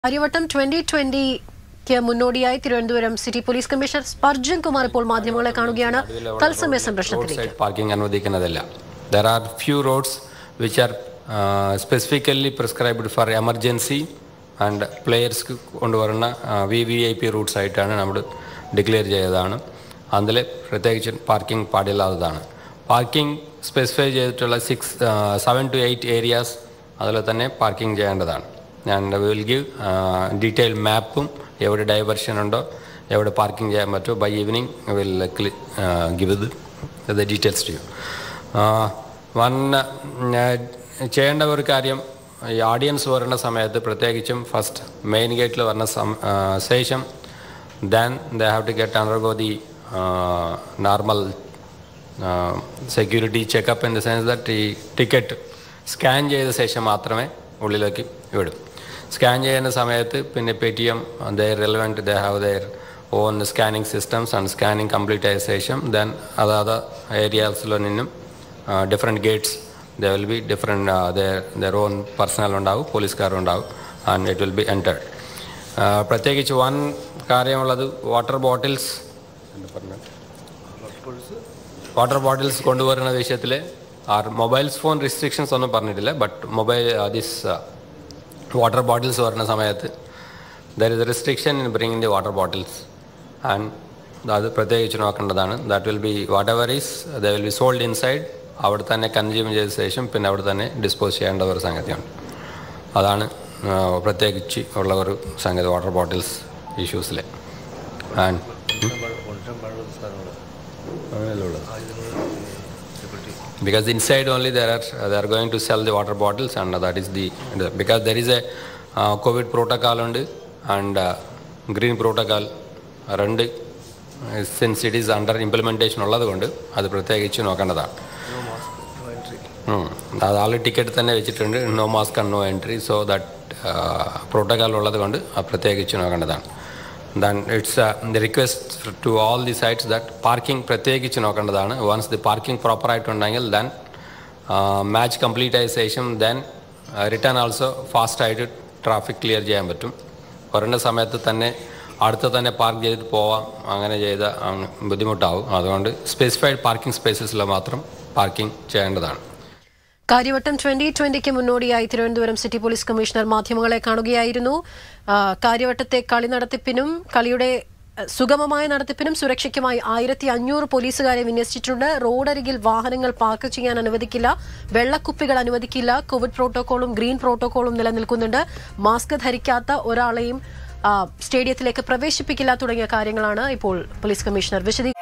Karyavattom twenty ട്വന്റിക്ക് മുന്നോടിയായി Thiruvananthapuram city police commissioner Sparjan Kumar ഇപ്പോൾ മാധ്യമങ്ങളെ കാണുകയാണ് തത്സമയ റോഡ് സംരക്ഷണത്തിലേക്ക് സൈഡ് പാർക്കിംഗ് അനുവദിക്കുന്നതല്ല there are few roads which are specifically prescribed for emergency and players കൊണ്ടുവരുന്ന V V I P routes ആയിട്ടാണ് നമ്മൾ ഡിക്ലെയർ ചെയ്തതാണ് അതിൽ പ്രത്യേകിച്ച് പാർക്കിംഗ് പാടില്ലാത്തതാണ് പാർക്കിംഗ് സ്പെസിഫൈ ചെയ്തിട്ടുള്ള six seven two eight areas അതിൽ തന്നെ പാർക്കിംഗ് ചെയ്യേണ്ടതാണ് ഞാൻ വിൽ ഗിവ് ഡീറ്റെയിൽ മാപ്പും എവിടെ ഡൈവേർഷൻ ഉണ്ടോ എവിടെ പാർക്കിംഗ് ചെയ്യാൻ പറ്റുമോ ബൈ ഈവനിങ് വിൽ ഗിവ് ഇത് the details to you one ചെയ്യേണ്ട ഒരു കാര്യം ഈ ഓഡിയൻസ് വരുന്ന സമയത്ത് പ്രത്യേകിച്ചും ഫസ്റ്റ് മെയിൻ ഗേറ്റിൽ വരുന്ന സം- ആ, ശേഷം then they have to get undergo the normal security checkup in the sense that ഈ ടിക്കറ്റ് സ്കാൻ ചെയ്ത ശേഷം മാത്രമേ ഉള്ളിലേക്ക് വിടും സ്കാൻ ചെയ്യുന്ന സമയത്ത് പിന്നെ Paytm their relevant they have their own scanning systems and scanning complete ആയ ശേഷം ദെൻ അതാത് ഏരിയാസിലോ നിന്നും different gates the will be different their own personnel ഉണ്ടാവും പോലീസുകാരുണ്ടാവും and it will be entered പ്രത്യേകിച്ച് വൺ കാര്യമുള്ളത് വാട്ടർ ബോട്ടിൽസ് വാട്ടർ ബോട്ടിൽസ് കൊണ്ടുവരുന്ന വിഷയത്തിൽ ആർ മൊബൈൽസ് ഫോൺ റെസ്ട്രിക്ഷൻസ് ഒന്നും പറഞ്ഞിട്ടില്ല but mobile this water bottles വരുന്ന സമയത്ത് there is restriction in bringing the water bottles and അത് പ്രത്യേകിച്ച് നോക്കേണ്ടതാണ് that will be whatever is the will be sold inside അവിടെ തന്നെ കൺസ്യൂം ചെയ്ത ശേഷം പിന്നെ അവിടെ തന്നെ ഡിസ്പോസ് ചെയ്യേണ്ട ഒരു സംഗതിയാണ് അതാണ് ആ, പ്രത്യേകിച്ച് ഉള്ള ഒരു സംഗതി വാട്ടർ ബോട്ടിൽസ് ഇഷ്യൂസിൽ and because inside only there are they are going to sell the water bottles and that is the because there is a uh, covid protocol ഉണ്ട് and uh, green protocol രണ്ട് since it is under implementation ഉള്ളത് കൊണ്ട് അത് പ്രത്യേകിച്ച് നോക്കേണ്ടതാണ് ഉം. അത് ആൾ ticket തന്നെ വെച്ചിട്ടുണ്ട് no mask and no entry so that protocol ഉള്ളത് കൊണ്ട് അത് പ്രത്യേകിച്ച് നോക്കേണ്ടതാണ് then it's the request to all the sites that parking പ്രത്യേകിച്ച് നോക്കേണ്ടതാണ് വൺസ് ദി പാർക്കിംഗ് പ്രോപ്പറായിട്ടുണ്ടെങ്കിൽ ദെൻ മാച്ച് കംപ്ലീറ്റ് ആയ ശേഷം ദെൻ റിട്ടേൺ ആൾസോ ഫാസ്റ്റായിട്ട് ട്രാഫിക് ക്ലിയർ ചെയ്യാൻ പറ്റും വരേണ്ട സമയത്ത് തന്നെ അടുത്ത് തന്നെ പാർക്ക് ചെയ്തിട്ട് പോവാം അങ്ങനെ ചെയ്ത ബുദ്ധിമുട്ടാവും അതുകൊണ്ട് സ്പെസിഫൈഡ് പാർക്കിംഗ് സ്പേസസിൽ മാത്രം പാർക്കിംഗ് ചെയ്യേണ്ടതാണ് കാര്യവട്ടം ട്വന്റി ട്വന്റിക്ക് മുന്നോടിയായി തിരുവനന്തപുരം സിറ്റി പോലീസ് കമ്മീഷണർ മാധ്യമങ്ങളെ കാണുകയായിരുന്നു ആ, കാര്യവട്ടത്തെ കളി നടത്തിപ്പിനും കളിയുടെ അഹ്, സുഗമമായ നടത്തിപ്പിനും സുരക്ഷയ്ക്കുമായി ആയിരത്തി അഞ്ഞൂറ് പോലീസുകാരെ വിന്യസിച്ചിട്ടുണ്ട് റോഡരികിൽ വാഹനങ്ങൾ പാർക്ക് ചെയ്യാൻ അനുവദിക്കില്ല വെള്ളക്കുപ്പികൾ അനുവദിക്കില്ല കോവിഡ് പ്രോട്ടോകോളും ഗ്രീൻ പ്രോട്ടോകോളും നിലനിൽക്കുന്നുണ്ട് മാസ്ക് ധരിക്കാത്ത ഒരാളെയും ആ, സ്റ്റേഡിയത്തിലേക്ക് പ്രവേശിപ്പിക്കില്ല തുടങ്ങിയ കാര്യങ്ങളാണ് ഇപ്പോൾ പോലീസ് കമ്മീഷണർ വിശദീകരിച്ചത്